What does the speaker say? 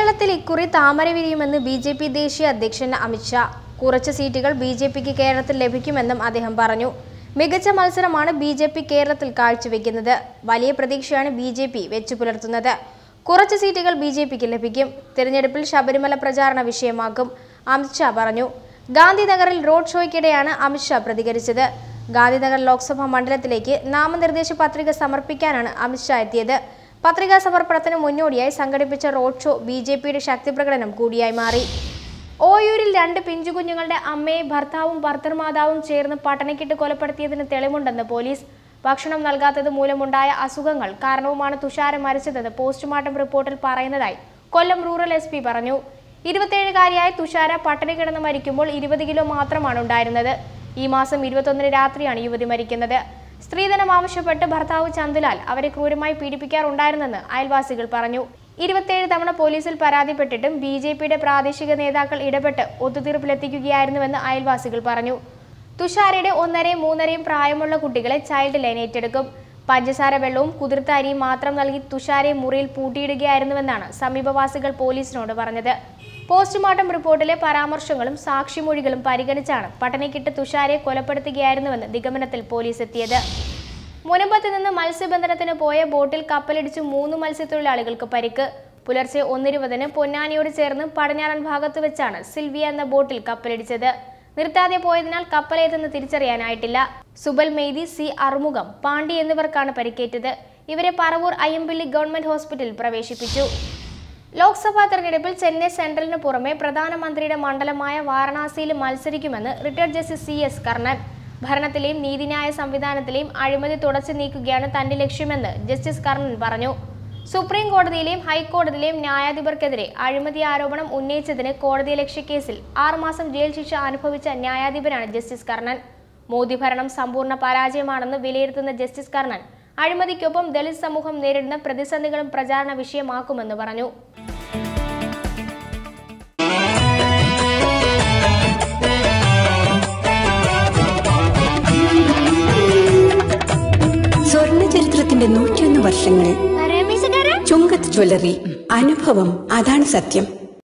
കേരളത്തിൽ ഇക്കുറി താമര വിരിയുമെന്ന് ബി ജെ പി ദേശീയ അധ്യക്ഷൻ അമിത്ഷാ കുറച്ച് സീറ്റുകൾ ബി ജെ പിക്ക് കേരളത്തിൽ ലഭിക്കുമെന്നും അദ്ദേഹം പറഞ്ഞു മികച്ച മത്സരമാണ് ബി ജെ പി കേരളത്തിൽ കാഴ്ചവെക്കുന്നത് വലിയ പ്രതീക്ഷയാണ് ബി ജെ പി വെച്ചു പുലർത്തുന്നത് കുറച്ച് സീറ്റുകൾ ബി ജെ പിക്ക് ലഭിക്കും തിരഞ്ഞെടുപ്പിൽ ശബരിമല പ്രചാരണ വിഷയമാക്കും അമിത്ഷാ പറഞ്ഞു ഗാന്ധിനഗറിൽ റോഡ് ഷോയ്ക്കിടെയാണ് അമിത്ഷാ പ്രതികരിച്ചത് ഗാന്ധിനഗർ ലോക്സഭാ മണ്ഡലത്തിലേക്ക് നാമനിർദ്ദേശ പത്രിക സമർപ്പിക്കാനാണ് അമിത്ഷാ എത്തിയത് പത്രികാ സമർപ്പണത്തിന് മുന്നോടിയായി സംഘടിപ്പിച്ച റോഡ് ഷോ ബി ജെ പിയുടെ ശക്തിപ്രകടനം കൂടിയായി മാറി ഓയൂരിൽ രണ്ട് പിഞ്ചുകുഞ്ഞുങ്ങളുടെ അമ്മയെ ഭർത്താവും ഭർത്തൃമാതാവും ചേർന്ന് പട്ടണക്കിട്ട് കൊലപ്പെടുത്തിയതിന് തെളിവുണ്ടെന്ന് പോലീസ് ഭക്ഷണം നൽകാത്തത് മൂലമുണ്ടായ അസുഖങ്ങൾ കാരണവുമാണ് തുഷാര മരിച്ചതെന്ന് പോസ്റ്റ്മോർട്ടം റിപ്പോർട്ടിൽ പറയുന്നതായി കൊല്ലം റൂറൽ എസ് പി പറഞ്ഞു ഇരുപത്തിയേഴുകാരിയായ തുഷാര പട്ടിണി കിടന്ന് മരിക്കുമ്പോൾ ഇരുപത് കിലോ മാത്രമാണ് ഉണ്ടായിരുന്നത് ഈ മാസം ഇരുപത്തൊന്നിന് രാത്രിയാണ് യുവതി മരിക്കുന്നത് സ്ത്രീധനം ആവശ്യപ്പെട്ട് ഭർത്താവ് ചന്തുലാൽ അവരെ ക്രൂരമായി പീഡിപ്പിക്കാറുണ്ടായിരുന്നെന്ന് അയൽവാസികൾ പറഞ്ഞു ഇരുപത്തിയേഴ് തവണ പോലീസിൽ പരാതിപ്പെട്ടിട്ടും ബി ജെ പിയുടെ പ്രാദേശിക നേതാക്കൾ ഇടപെട്ട് ഒത്തുതീർപ്പിലെത്തിക്കുകയായിരുന്നുവെന്ന് അയൽവാസികൾ പറഞ്ഞു തുഷാരയുടെ ഒന്നരയും മൂന്നരയും പ്രായമുള്ള കുട്ടികളെ ചൈൽഡ് ലൈൻ ഏറ്റെടുക്കും പഞ്ചസാര വെള്ളവും കുതിർത്ത അരിയും മാത്രം നൽകി തുഷാരയെ മുറിയിൽ പൂട്ടിയിടുകയായിരുന്നുവെന്നാണ് സമീപവാസികൾ പോലീസിനോട് പറഞ്ഞത് പോസ്റ്റ്മോർട്ടം റിപ്പോർട്ടിലെ പരാമർശങ്ങളും സാക്ഷിമൊഴികളും പരിഗണിച്ചാണ് പട്ടണക്കിട്ട് തുഷാരയെ കൊലപ്പെടുത്തുകയായിരുന്നുവെന്ന് നിഗമനത്തിൽ പോലീസ് എത്തിയത് മുനമ്പത്ത് നിന്ന് മത്സ്യബന്ധനത്തിന് പോയ ബോട്ടിൽ കപ്പലിടിച്ച് മൂന്ന് മത്സ്യത്തൊഴിലാളികൾക്ക് പരിക്ക് പുലർച്ചെ ഒന്നിരുപതിന് പൊന്നാനിയോട് ചേർന്ന് പടിഞ്ഞാറൻ ഭാഗത്ത് വെച്ചാണ് സിൽവിയ എന്ന ബോട്ടിൽ കപ്പലിടിച്ചത് നിർത്താതെ പോയതിനാൽ കപ്പലേതെന്ന് തിരിച്ചറിയാനായിട്ടില്ല സുബൽ മെയ്തി സി അറുമുഖം പാണ്ഡി എന്നിവർക്കാണ് പരിക്കേറ്റത് ഇവരെ പറവൂർ അയ്യമ്പള്ളി ഗവൺമെന്റ് ഹോസ്പിറ്റലിൽ പ്രവേശിപ്പിച്ചു ലോക്സഭാ തെരഞ്ഞെടുപ്പിൽ ചെന്നൈ സെൻട്രലിന് പുറമെ പ്രധാനമന്ത്രിയുടെ മണ്ഡലമായ വാരണാസിയിൽ മത്സരിക്കുമെന്ന് retired justice C S Karnan ഭരണത്തിലെയും നീതിന്യായ സംവിധാനത്തിലെയും അഴിമതി തുടച്ചു നീക്കുകയാണ് തന്റെ ലക്ഷ്യമെന്ന് ജസ്റ്റിസ് കർണൻ പറഞ്ഞു സുപ്രീം കോടതിയിലെയും ഹൈക്കോടതിയിലെയും ന്യായാധിപർക്കെതിരെ അഴിമതി ആരോപണം ഉന്നയിച്ചതിന് കോടതിയലക്ഷ്യ കേസിൽ ആറുമാസം ജയിൽ ശിക്ഷ അനുഭവിച്ച ന്യായാധിപനാണ് ജസ്റ്റിസ് കർണൻ മോദി ഭരണം സമ്പൂർണ്ണ പരാജയമാണെന്ന് വിലയിരുത്തുന്ന ജസ്റ്റിസ് കർണൻ അഴിമതിക്കൊപ്പം ദളിത് സമൂഹം നേരിടുന്ന പ്രതിസന്ധികളും പ്രചാരണ വിഷയമാക്കുമെന്ന് പറഞ്ഞു സ്വർണ്ണ ചരിത്രത്തിന്റെ നൂറ്റിയൊന്ന് വർഷങ്ങൾ ചുങ്കത്ത് ജ്വല്ലറി അനുഭവം അതാണ് സത്യം